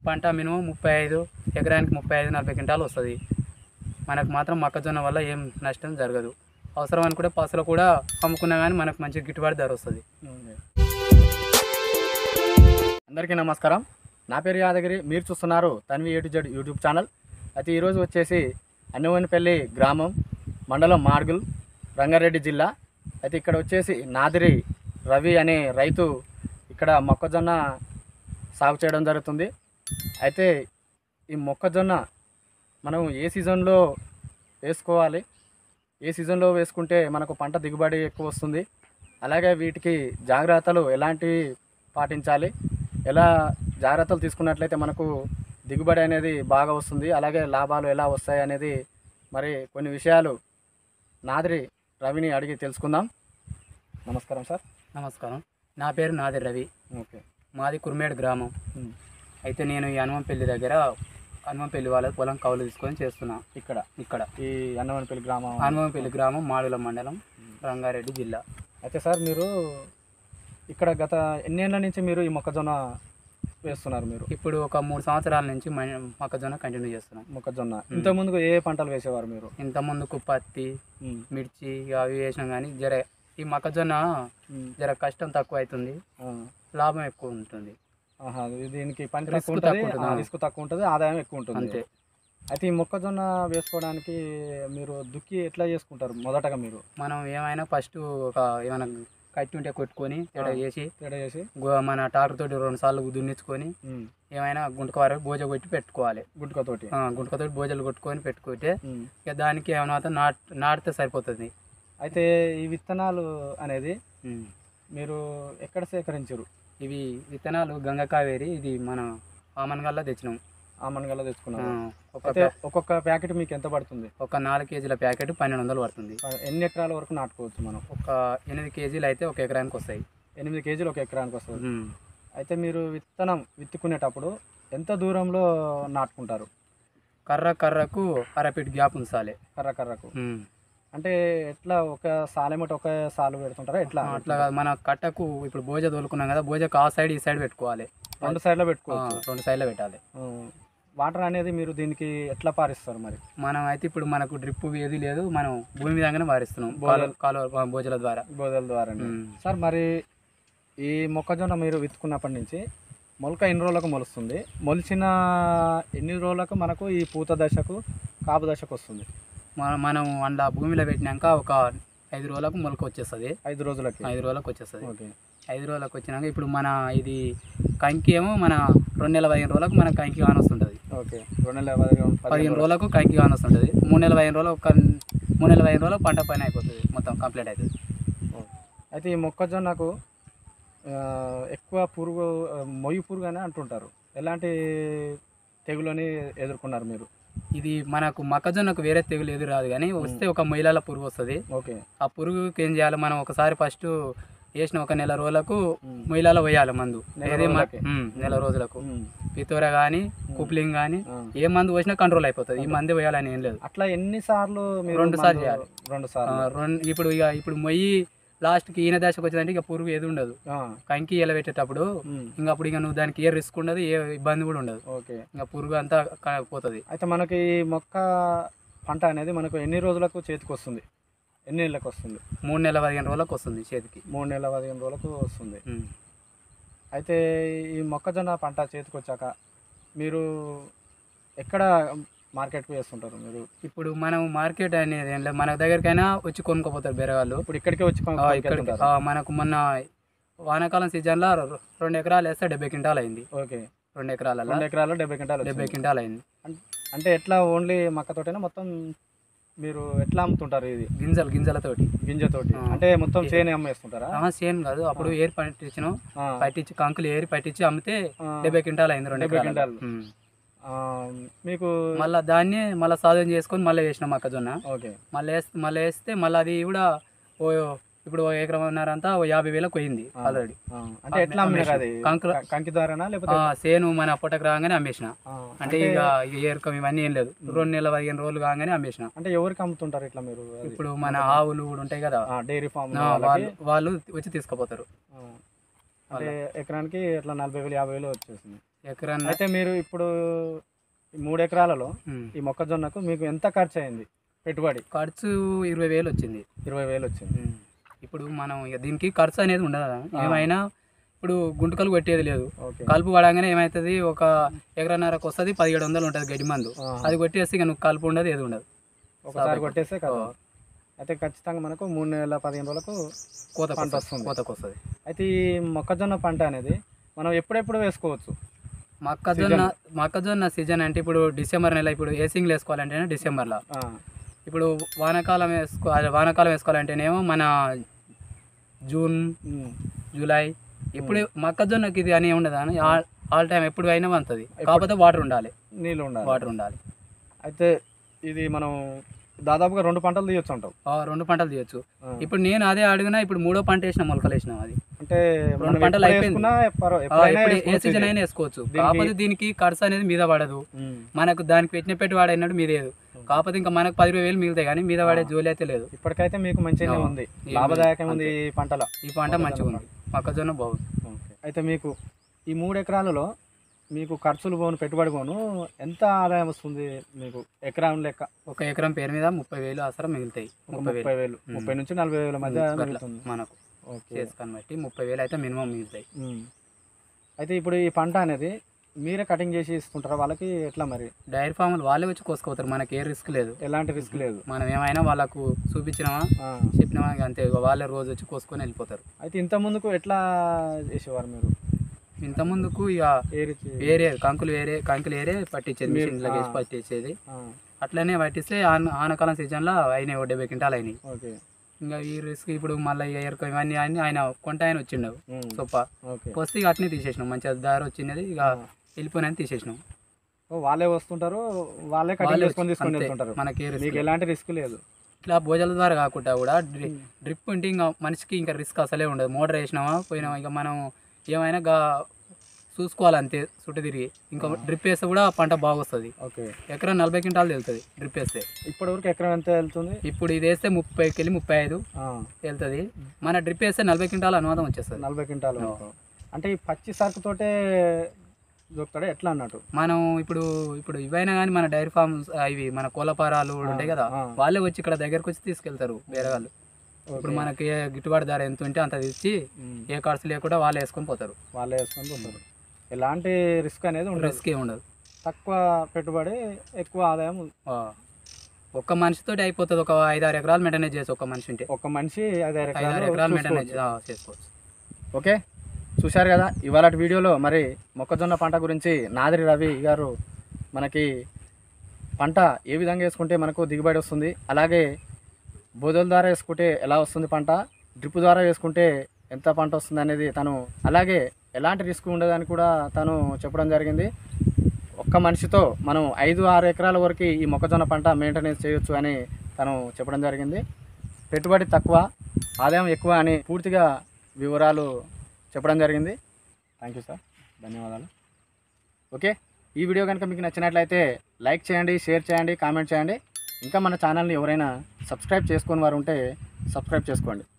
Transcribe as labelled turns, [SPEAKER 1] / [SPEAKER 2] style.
[SPEAKER 1] పంట మినిమం ముప్పై ఐదు ఎకరానికి ముప్పై ఐదు నలభై క్వింటాలు వస్తుంది మనకు మాత్రం మొక్కజొన్న వల్ల ఏం నష్టం జరగదు అవసరం అనుకుంటే పసులు కూడా అమ్ముకున్నా కానీ మనకు మంచి గిట్టుబాటు ధర వస్తుంది
[SPEAKER 2] అందరికీ నమస్కారం నా పేరు యాదగిరి మీరు చూస్తున్నారు Tanvi A to Z YouTube channel అయితే ఈరోజు వచ్చేసి అన్నవనిపల్లి గ్రామం మండలం మార్గుల్ రంగారెడ్డి జిల్లా అయితే ఇక్కడ వచ్చేసి నాదిరి రవి అనే రైతు ఇక్కడ మొక్కజొన్న సాగు చేయడం జరుగుతుంది అయితే ఈ మొక్కజొన్న మనం ఏ సీజన్లో వేసుకోవాలి ఏ సీజన్లో వేసుకుంటే మనకు పంట దిగుబడి ఎక్కువ వస్తుంది అలాగే వీటికి జాగ్రత్తలు ఎలాంటివి పాటించాలి ఎలా జాగ్రత్తలు తీసుకున్నట్లయితే మనకు దిగుబడి అనేది బాగా వస్తుంది అలాగే లాభాలు ఎలా వస్తాయి అనేది మరి కొన్ని విషయాలు నాదిరి రవిని అడిగి తెలుసుకుందాం నమస్కారం సార్
[SPEAKER 1] నమస్కారం నా పేరు నాది రవి
[SPEAKER 2] ఓకే
[SPEAKER 1] మాది కుర్మేడు గ్రామం అయితే నేను ఈ హనుమంపల్లి దగ్గర హనుమంపల్లి వాళ్ళ పొలం కౌలు తీసుకొని చేస్తున్నా
[SPEAKER 2] ఇక్కడ
[SPEAKER 1] ఇక్కడ
[SPEAKER 2] ఈ అన్నవనిపల్లి గ్రామం
[SPEAKER 1] హనుమంపల్లి గ్రామం మాడుల మండలం రంగారెడ్డి జిల్లా
[SPEAKER 2] అయితే సార్ మీరు ఇక్కడ గత ఎన్నేళ్ళ నుంచి మీరు ఈ మొక్కజొన్న వేస్తున్నారు మీరు
[SPEAKER 1] ఇప్పుడు ఒక మూడు సంవత్సరాల నుంచి మ- మొక్కజొన్న కంటిన్యూ చేస్తున్నాం
[SPEAKER 2] మొక్కజొన్న ఇంతకుముందు ఏ పంటలు వేసేవారు మీరు
[SPEAKER 1] ఇంత ముందుకు పత్తి
[SPEAKER 2] ఉమ్,
[SPEAKER 1] మిర్చి ఇక అవి వేసినాం కానీ జర ఈ మొక్కజొన్న
[SPEAKER 2] ఉమ్,
[SPEAKER 1] జర కష్టం తక్కువ అవుతుంది
[SPEAKER 2] ఆ,
[SPEAKER 1] లాభం ఎక్కువ ఉంటుంది
[SPEAKER 2] ఆహా, దీనికి పని
[SPEAKER 1] రిస్క్
[SPEAKER 2] తక్కువ ఉంటుంది
[SPEAKER 1] తక్కువ ఉంటుంది, ఆ.
[SPEAKER 2] రిస్క్ తక్కువ ఉంటుంది ఆదాయం ఎక్కువ ఉంటుంది
[SPEAKER 1] అంతే
[SPEAKER 2] అయితే ఈ మొక్కజొన్న వేసుకోవడానికి మీరు దుక్కి ఎట్లా చేసుకుంటారు మొదటగా మీరు
[SPEAKER 1] మనం ఏమైనా ఫస్ట్ ఒక ఏమైనా కట్టి ఉంటే కొట్టుకొని తేడా
[SPEAKER 2] ఆ.
[SPEAKER 1] చేసి
[SPEAKER 2] తేడా చేసి
[SPEAKER 1] గు- మన ట్రాక్టర్ తోటి రెండు సార్లు దున్నించుకొని
[SPEAKER 2] ఉమ్,
[SPEAKER 1] ఏమైనా గుంటక వరకు బోజ కొట్టి పెట్టుకోవాలి
[SPEAKER 2] గుంటుకతోటి
[SPEAKER 1] ఆ, గుంటకతోటి బోజలు కొట్టుకొని పెట్టుకుంటే
[SPEAKER 2] ఉమ్.
[SPEAKER 1] ఇక దానికి ఏమైనా నాట్ నాటితే సరిపోతుంది
[SPEAKER 2] అయితే ఈ విత్తనాలు అనేది మీరు ఎక్కడ సేకరించారు
[SPEAKER 1] ఇవి విత్తనాలు గంగ కావేరి ఇది మన ఆమన్గల్లా తెచ్చినాం
[SPEAKER 2] ఆ మనగల్ల
[SPEAKER 1] ఆ,
[SPEAKER 2] తెచ్చుకున్నారు
[SPEAKER 1] ఒక
[SPEAKER 2] అయితే
[SPEAKER 1] ప్యా-
[SPEAKER 2] ఒక్కొక్క ప్యాకెట్ మీకు ఎంత పడుతుంది
[SPEAKER 1] ఒక నాలుగు కేజీల ప్యాకెట్ పన్నెండు వందలు పడుతుంది
[SPEAKER 2] ఆ, ఎన్ని ఎకరాల వరకు నాటుకోవచ్చు మనం
[SPEAKER 1] ఒక ఎనిమిది కేజీలు అయితే ఒక ఎకరానికి వస్తాయి
[SPEAKER 2] ఎనిమిది కేజీలు ఒక ఎకరానికి వస్తుంది
[SPEAKER 1] ఉమ్.
[SPEAKER 2] అయితే మీరు విత్తనం విత్తుకునేటప్పుడు ఎంత దూరంలో నాటుకుంటారు
[SPEAKER 1] కర్ర కర్రకు అరఫీట్ గ్యాప్ ఉంచాలి
[SPEAKER 2] కర్ర కర్రకు
[SPEAKER 1] ఉమ్.
[SPEAKER 2] అంటే ఎట్లా ఒక సాలెమట ఒక సాలు పెడుతుంటారా ఎట్లా
[SPEAKER 1] అట్లా కాదు మన కట్టకు ఇప్పుడు బోజ తోలుకున్నాం కదా బోజకు ఆ సైడ్ ఈ సైడ్ పెట్టుకోవాలి
[SPEAKER 2] రెండు సైడ్లో
[SPEAKER 1] ఆ,
[SPEAKER 2] పెట్టుకోవచ్చు
[SPEAKER 1] రెండు సైడ్లో పెట్టాలి
[SPEAKER 2] ఆ, వాటర్ అనేది మీరు దీనికి ఎట్లా పారిస్తారు మరి
[SPEAKER 1] మనం అయితే ఇప్పుడు మనకు డ్రిప్ ఏది లేదు మనం భూమి విధంగానే వారిస్తున్నాం
[SPEAKER 2] బోధలు-
[SPEAKER 1] కాలువ కాలువ బోజల ద్వారా
[SPEAKER 2] బోధల ద్వారా
[SPEAKER 1] ఉమ్.
[SPEAKER 2] సార్ మరి ఈ మొక్కజొన్న మీరు విత్తుకున్నప్పటి నుంచి మొలక ఎన్ని రోజులకు మొలుస్తుంది మొలిచిన ఎన్ని రోజులకు మనకు ఈ పూత దశకు కాపు దశకు వస్తుంది
[SPEAKER 1] మన- మనం అందులో భూమిలో పెట్టినాక ఒక ఐదు రోజులకు మొలక వచ్చేస్తుంది
[SPEAKER 2] ఐదు రోజులకి
[SPEAKER 1] ఐదు రోజులకు వచ్చేస్తుంది
[SPEAKER 2] ఓకే
[SPEAKER 1] ఐదు రోజులకు వచ్చినాక ఇప్పుడు మన ఇది కంకి ఏమో మన రెండు నెలల పదిహేను రోజులకు మన కంకి కానొస్తుంటుంది
[SPEAKER 2] ఓకే రెండు నెలల పదిహేను
[SPEAKER 1] పదిహేను
[SPEAKER 2] పదిహేను
[SPEAKER 1] రోజులకు కంకి కానొస్తుంటుంది మూడు నెలల పదిహేను రోజులు ఒక మూడు నెలల పదిహేను రోజులకు పంట పైన అయిపోతుంది మొత్తం కంప్లీట్ అవుతుంది
[SPEAKER 2] అయితే ఈ మొక్కజొన్నకు ఆ, ఎక్కువ పురుగు ఆ, మొయ్యి పురుగు అని అంటుంటారు ఎలాంటి తెగులని ఎదుర్కొన్నారు మీరు
[SPEAKER 1] ఇది మనకు మొక్కజొన్నకు వేరే తెగులు ఎదురు రాదు కానీ వస్తే ఒక మహిళల పురుగు వస్తుంది
[SPEAKER 2] ఓకే
[SPEAKER 1] ఆ పురుగుకి ఏం చేయాలి మనం ఒకసారి ఫస్ట్ వేసిన ఒక నెల రోజులకు
[SPEAKER 2] ఉమ్.
[SPEAKER 1] మహిళలో వేయాలి మందు
[SPEAKER 2] నెల
[SPEAKER 1] ఏదే మ-
[SPEAKER 2] రోజులకి?
[SPEAKER 1] ఉమ్, నెల రోజులకు
[SPEAKER 2] ఉమ్.
[SPEAKER 1] పితోర కానీ కుప్లింగ్ కానీ
[SPEAKER 2] ఆ.
[SPEAKER 1] ఏ మందు పోసినా కంట్రోల్ అయిపోతుంది ఈ మందు వేయాలని ఏం లేదు
[SPEAKER 2] అట్లా ఎన్నిసార్లు మీరు
[SPEAKER 1] రెండు సార్లు
[SPEAKER 2] మందు-
[SPEAKER 1] చేయాలి.
[SPEAKER 2] రెండు
[SPEAKER 1] ఆ,
[SPEAKER 2] సార్లు
[SPEAKER 1] రెండు ఇప్పుడు ఇక ఇప్పుడు మొయ్యి లాస్ట్కి ఈయన దశకు వచ్చిందంటే ఇక పురుగు ఏది ఉండదు
[SPEAKER 2] ఆ,
[SPEAKER 1] కంకి ఎలబెట్టేటప్పుడు
[SPEAKER 2] ఉమ్.
[SPEAKER 1] ఇంకా అప్పుడు ఇక నువ్వు దానికి ఏ రిస్క్ ఉండదు ఏ ఇబ్బంది కూడా ఉండదు
[SPEAKER 2] ఓకే
[SPEAKER 1] ఇంకా పురుగు అంతా క- పోతుంది
[SPEAKER 2] అయితే మనకి ఈ మొక్క పంట అనేది మనకు ఎన్ని రోజులకు చేతికి వస్తుంది ఎన్ని నెలలకు వస్తుంది
[SPEAKER 1] మూడు నెలల పదిహేను రోజులకు వస్తుంది చేతికి
[SPEAKER 2] మూడు నెలల పదిహేను రోజులకు వస్తుంది
[SPEAKER 1] ఉమ్.
[SPEAKER 2] అయితే ఈ మొక్కజొన్న పంట చేతికి వచ్చాక మీరు ఎక్కడ మార్కెట్కి వేస్తుంటారు మీరు
[SPEAKER 1] ఇప్పుడు మనం మార్కెట్ అనేది ఏం లేదు మన దగ్గరికైనా వచ్చి కొనుక్కోపోతారు వేరే వాళ్ళు
[SPEAKER 2] ఇప్పుడు ఇక్కడికే వచ్చి
[SPEAKER 1] ఆ,
[SPEAKER 2] కొనుక్కొని
[SPEAKER 1] ఇక్కడికి
[SPEAKER 2] వెళ్తుంటారా?
[SPEAKER 1] ఆ, మనకు మొన్న వానాకాలం సీజన్లో రెండు ఎకరాలు వేస్తే డెబ్బై క్వింటాల్ అయింది
[SPEAKER 2] ఓకే
[SPEAKER 1] రెండు ఎకరాలలో
[SPEAKER 2] రెండు ఎకరాలు డెబ్బై క్వింటాలు
[SPEAKER 1] డెబ్బై
[SPEAKER 2] వచ్చింది.
[SPEAKER 1] క్వింటాల్ అయింది
[SPEAKER 2] అం- అంటే ఎట్లా ఓన్లీ మక్కతోటేనా మొత్తం మీరు ఎట్లా అమ్ముతుంటారు ఇది
[SPEAKER 1] గింజలు గింజలతోటి
[SPEAKER 2] గింజతోటి
[SPEAKER 1] ఆ.
[SPEAKER 2] అంటే మొత్తం చేను అమ్మేస్తుంటారా
[SPEAKER 1] ఆ, సేమ్ కాదు అప్పుడు ఏరి పట్టించినాం
[SPEAKER 2] ఆ.
[SPEAKER 1] పట్టించి కంకులు ఏరి పట్టించి అమ్మితే
[SPEAKER 2] ఆ.
[SPEAKER 1] డెబ్బై క్వింటాల్ అయింది రెండు
[SPEAKER 2] డెబ్బై
[SPEAKER 1] ఎకరాలలో.
[SPEAKER 2] క్వింటాలు.
[SPEAKER 1] ఉమ్.
[SPEAKER 2] ఆ, మీకు
[SPEAKER 1] మళ్ళీ దాన్ని మళ్ళీ సాధన చేసుకొని మళ్ళీ వేసినాం మొక్కజొన్న
[SPEAKER 2] ఓకే
[SPEAKER 1] మళ్ళీ వేస్తే మళ్ళీ వేస్తే మళ్ళీ అది కూడా ఓ ఇప్పుడు ఓ ఎకరం ఉన్నారంతా ఓ యాభై వేలకు పోయింది
[SPEAKER 2] ఆ.
[SPEAKER 1] ఆల్రెడీ
[SPEAKER 2] ఆ, అంటే ఎట్లా అమ్మినారు అది
[SPEAKER 1] కంకుల-
[SPEAKER 2] క- కంకి ద్వారానా లేకపోతే
[SPEAKER 1] సేను మన పొట్టకు రాగానే అమ్మేసిన
[SPEAKER 2] ఆ,
[SPEAKER 1] అంటే ఇక ఇక ఏరకం ఇవన్నీ ఏం లేదు రెండు నెలల పదిహేను రోజులు కాగానే అమ్మేసిన
[SPEAKER 2] అంటే ఎవరికి అమ్ముతుంటారు ఇట్లా మీరు అది?
[SPEAKER 1] ఇప్పుడు మన ఆవులు కూడా ఉంటాయి కదా
[SPEAKER 2] ఆ, డైరీ ఫామ్
[SPEAKER 1] ఆ,
[SPEAKER 2] వాళ్ళకి
[SPEAKER 1] వాళ్ళు వాళ్ళు వచ్చి తీసుకుపోతారు
[SPEAKER 2] ఆ, అంటే ఎకరానికి ఇట్లా నలభై వేలు యాభై వేలు వచ్చేసింది
[SPEAKER 1] ఎకరా
[SPEAKER 2] అయితే మీరు ఇప్పుడు ఈ మూడు ఎకరాలలో ఈ మొక్కజొన్నకు మీకు ఎంత ఖర్చు అయింది పెట్టుబడి
[SPEAKER 1] ఖర్చు ఇరవై వేలు వచ్చింది
[SPEAKER 2] ఇరవై వేలు వచ్చింది
[SPEAKER 1] ఉమ్. ఇప్పుడు మనం ఇక దీనికి ఖర్చు అనేది ఉండదు కదా. ఏమైనా ఇప్పుడు గుంటకలు కొట్టేది లేదు
[SPEAKER 2] ఓకే
[SPEAKER 1] కలుపు పడగానే ఏమవుతుంది ఒక ఎకరన్నరకు వస్తుంది పదిహేడు వందలు ఉంటుంది గడ్డి మందు
[SPEAKER 2] ఆహా.
[SPEAKER 1] అది కొట్టేసి ఇక నువ్వు కలుపు ఉండదు ఏది ఉండదు
[SPEAKER 2] ఒకసారి కొట్టేస్తే కదా
[SPEAKER 1] ఆ.
[SPEAKER 2] అయితే ఖచ్చితంగా మనకు మూడు నెలల పదిహేను రోజులకు
[SPEAKER 1] కోత
[SPEAKER 2] పంట వస్తుంది.
[SPEAKER 1] కోతకు వస్తుంది
[SPEAKER 2] అయితే ఈ మొక్కజొన్న పంట అనేది మనం ఎప్పుడెప్పుడు వేసుకోవచ్చు
[SPEAKER 1] మొక్కజొన్న మొక్కజొన్న సీజన్ అంటే ఇప్పుడు డిసెంబర్ నెల ఇప్పుడు ఏసింగ్లు వేసుకోవాలంటే డిసెంబర్లో
[SPEAKER 2] ఆ,
[SPEAKER 1] ఇప్పుడు వానాకాలం వేసుకో అదే వానాకాలం వేసుకోవాలంటేనేమో మన జూన్
[SPEAKER 2] ఉమ్.
[SPEAKER 1] జూలై ఇప్పుడు మొక్కజొన్నకి ఇది అని ఉండదు అని ఆల్ ఆల్ టైం ఎప్పుడు అయినా వంతుంది కాకపోతే వాటర్ ఉండాలి
[SPEAKER 2] నీళ్ళు ఉండాలి
[SPEAKER 1] వాటర్ ఉండాలి
[SPEAKER 2] అయితే ఇది మనం దాదాపుగా రెండు పంటలు తీయొచ్చు అంటాం
[SPEAKER 1] ఆ రెండు పంటలు తీయొచ్చు
[SPEAKER 2] ఆ.
[SPEAKER 1] ఇప్పుడు నేను అదే అడిగినా ఇప్పుడు మూడో పంట వేసిన మొలకలు వేసినాం అది
[SPEAKER 2] అంటే
[SPEAKER 1] రెండు
[SPEAKER 2] మనం
[SPEAKER 1] పంటలు
[SPEAKER 2] ఎప్పుడు
[SPEAKER 1] అయిపోయింది.
[SPEAKER 2] వేసుకున్నా పర్వ-
[SPEAKER 1] ఆ,
[SPEAKER 2] ఎప్పుడైనా
[SPEAKER 1] ఇప్పుడు ఏ
[SPEAKER 2] వేసుకోవచ్చు
[SPEAKER 1] సీజన్
[SPEAKER 2] ఇది.
[SPEAKER 1] అయినా వేసుకోవచ్చు
[SPEAKER 2] దీనికి-
[SPEAKER 1] కాకపోతే దీనికి ఖర్చు అనేది మీద పడదు
[SPEAKER 2] ఉమ్.
[SPEAKER 1] మనకు దానికి పెట్టిన పెట్టుబడి అయినట్టు మీదేదు కాకపోతే ఇంకా మనకు పది ఇరవై వేలు మిగులుతాయి కానీ మీద పడే జోలి అయితే లేదు
[SPEAKER 2] ఇప్పటికైతే మీకు మంచిగానే
[SPEAKER 1] ఆ.
[SPEAKER 2] ఉంది
[SPEAKER 1] ఏం
[SPEAKER 2] లాభదాయకం
[SPEAKER 1] లేదు.
[SPEAKER 2] ఉంది ఈ పంటలో
[SPEAKER 1] ఈ పంట మంచిగా ఉంది మొక్కజొన్న బాగుంది
[SPEAKER 2] అయితే మీకు ఈ మూడు ఎకరాలలో మీకు ఖర్చులు పోను పెట్టుబడి పోను ఎంత ఆదాయం వస్తుంది మీకు ఎకరం లెక్క
[SPEAKER 1] ఒక ఎకరం పేరు మీద ముప్పై వేలు అవసరం మిగులుతాయి
[SPEAKER 2] ఒక
[SPEAKER 1] ముప్పై
[SPEAKER 2] ముప్పై
[SPEAKER 1] వేలు
[SPEAKER 2] వేలు
[SPEAKER 1] ఉమ్.
[SPEAKER 2] ముప్పై నుంచి నలభై వేల మధ్య
[SPEAKER 1] ఉమ్, అట్లా
[SPEAKER 2] మిగులుతుంది
[SPEAKER 1] మనకు
[SPEAKER 2] ఓకే
[SPEAKER 1] చేసుకొని బట్టి ముప్పై వేలు అయితే మినిమం మిగులుతాయి
[SPEAKER 2] ఉమ్. అయితే ఇప్పుడు ఈ పంట అనేది మీరే కటింగ్ చేసి ఇస్తుంటారా వాళ్ళకి ఎట్లా మరి
[SPEAKER 1] డైరీ ఫామ్లు వాళ్ళే వచ్చి కోసుకోతారు మనకి ఏ రిస్క్ లేదు
[SPEAKER 2] ఎలాంటి రిస్క్ లేదు
[SPEAKER 1] మనం ఏమైనా వాళ్ళకు చూపించినామా
[SPEAKER 2] ఆ.
[SPEAKER 1] చెప్పినామా ఇక అంతే ఇక వాళ్ళే రోజు వచ్చి కోసుకొని వెళ్ళిపోతారు
[SPEAKER 2] అయితే ఇంత ముందుకు ఎట్లా చేసేవారు మీరు
[SPEAKER 1] ఇంత ముందుకు ఇక
[SPEAKER 2] ఏరిచి
[SPEAKER 1] వేరే కంకులు వేరే కంకులు వేరే పట్టించేది
[SPEAKER 2] మీరు-
[SPEAKER 1] మిషన్లోకి వేసి
[SPEAKER 2] ఆ.
[SPEAKER 1] పట్టించేది
[SPEAKER 2] ఆ,
[SPEAKER 1] అట్లనే పట్టిస్తే ఆన ఆనకాలం సీజన్లో అయినాయి ఓ డెబ్బై క్వింటాలు అయినాయి
[SPEAKER 2] ఓకే
[SPEAKER 1] ఇంకా ఈ రిస్క్ ఇప్పుడు మళ్ళీ ఎరుక ఇవన్నీ అని ఆయన కొంట ఆయన వచ్చిండు
[SPEAKER 2] ఉమ్,
[SPEAKER 1] సొప్ప
[SPEAKER 2] ఓకే
[SPEAKER 1] వస్తే ఇక అట్నే తీసేసినాం మంచిగా దారి వచ్చినది ఇక వెళ్ళిపోయినది తీసేసినాం
[SPEAKER 2] ఓ, వాళ్ళే వస్తుంటారు వాళ్ళే కటింగ్
[SPEAKER 1] వాళ్ళే
[SPEAKER 2] చేసుకొని తీసుకొని
[SPEAKER 1] అంతే.
[SPEAKER 2] వెళ్తుంటారు
[SPEAKER 1] మనకి ఏ రిస్క్
[SPEAKER 2] మీకు ఎలాంటి రిస్క్ లేదు
[SPEAKER 1] ఇట్లా భోజనాల ద్వారా కాకుండా కూడా డ్రి డ్రిప్ ఉంటే ఇంకా మనిషికి ఇంకా రిస్క్ అసలే ఉండదు మోటార్ వేసినామా పోయినామా ఇక మనం ఏమైనా గా చూసుకోవాలి అంతే చుట్టూ తిరిగి ఇంకా డ్రిప్ వేస్తే కూడా పంట బాగా వస్తుంది
[SPEAKER 2] ఓకే
[SPEAKER 1] ఎకరం నలభై క్వింటాలు వెళ్తుంది డ్రిప్ వేస్తే
[SPEAKER 2] ఇప్పటి వరకు ఎకరం ఎంత వెళ్తుంది
[SPEAKER 1] ఇప్పుడు ఇది వేస్తే ముప్పైకి వెళ్ళి ముప్పై ఐదు
[SPEAKER 2] ఆ,
[SPEAKER 1] వెళ్తుంది మన డ్రిప్ వేస్తే నలభై క్వింటాలు అనువాదం వచ్చేస్తుంది
[SPEAKER 2] నలభై క్వింటాలు వరకు. అంటే ఈ పచ్చి సరుకుతోటే దొరుకుతాడా ఎట్లా అన్నట్టు
[SPEAKER 1] మనం ఇప్పుడు ఇప్పుడు ఇవైనా కానీ మన డైరీ ఫార్మ్స్ ఇవి మన కోలపారాలు కూడా ఉంటాయి కదా
[SPEAKER 2] ఆ.
[SPEAKER 1] వాళ్ళే వచ్చి ఇక్కడ దగ్గరకు వచ్చి తీసుకెళ్తారు వేరే వాళ్ళు ఇప్పుడు మనకి ఏ గిట్టుబాటు ధర ఎంత ఉంటే అంత తెచ్చి
[SPEAKER 2] ఉమ్,
[SPEAKER 1] ఏ ఖర్చు లేకుండా వాళ్ళే వేసుకొని పోతారు
[SPEAKER 2] వాళ్ళే వేసుకొని పోతారు ఎలాంటి రిస్క్ అనేది ఉండదు
[SPEAKER 1] రిస్క్ ఏ ఉండదు
[SPEAKER 2] తక్కువ పెట్టుబడి ఎక్కువ ఆదాయం
[SPEAKER 1] ఆ. ఒక్క మనిషితోటి అయిపోతుంది ఒక ఐదు ఆరు ఎకరాలు మెయింటైన్ చేసి ఒక మనిషి ఉంటే
[SPEAKER 2] ఒక మనిషి ఐదు ఆరు
[SPEAKER 1] ఐదు ఆరు ఎకరాలు
[SPEAKER 2] ఎకరాలు
[SPEAKER 1] మెయింటైన్
[SPEAKER 2] చూసుకోవచ్చు.
[SPEAKER 1] చేసుకోవచ్చు
[SPEAKER 2] ఓకే చూశారు కదా ఇవాళ వీడియోలో మరి మొక్కజొన్న పంట గురించి నాదిరి రవి గారు మనకి పంట ఏ విధంగా వేసుకుంటే మనకు దిగుబడి వస్తుంది అలాగే బోధల ద్వారా వేసుకుంటే ఎలా వస్తుంది పంట డ్రిప్ ద్వారా వేసుకుంటే ఎంత పంట వస్తుంది అనేది తను అలాగే ఎలాంటి రిస్క్ ఉండదని కూడా తను చెప్పడం జరిగింది ఒక్క మనిషితో మనం ఐదు ఆరు ఎకరాల వరకు ఈ మొక్కజొన్న పంట మెయింటెనెన్స్ చేయొచ్చు అని తను చెప్పడం జరిగింది పెట్టుబడి తక్కువ ఆదాయం ఎక్కువ అని పూర్తిగా వివరాలు చెప్పడం జరిగింది థ్యాంక్ యూ సార్ ధన్యవాదాలు ఓకే ఈ వీడియో కనుక మీకు నచ్చినట్లయితే లైక్ చేయండి షేర్ చేయండి కామెంట్ చేయండి ఇంకా మన ఛానల్ని ఎవరైనా సబ్స్క్రైబ్ చేసుకొని వారు ఉంటే సబ్స్క్రైబ్ చేసుకోండి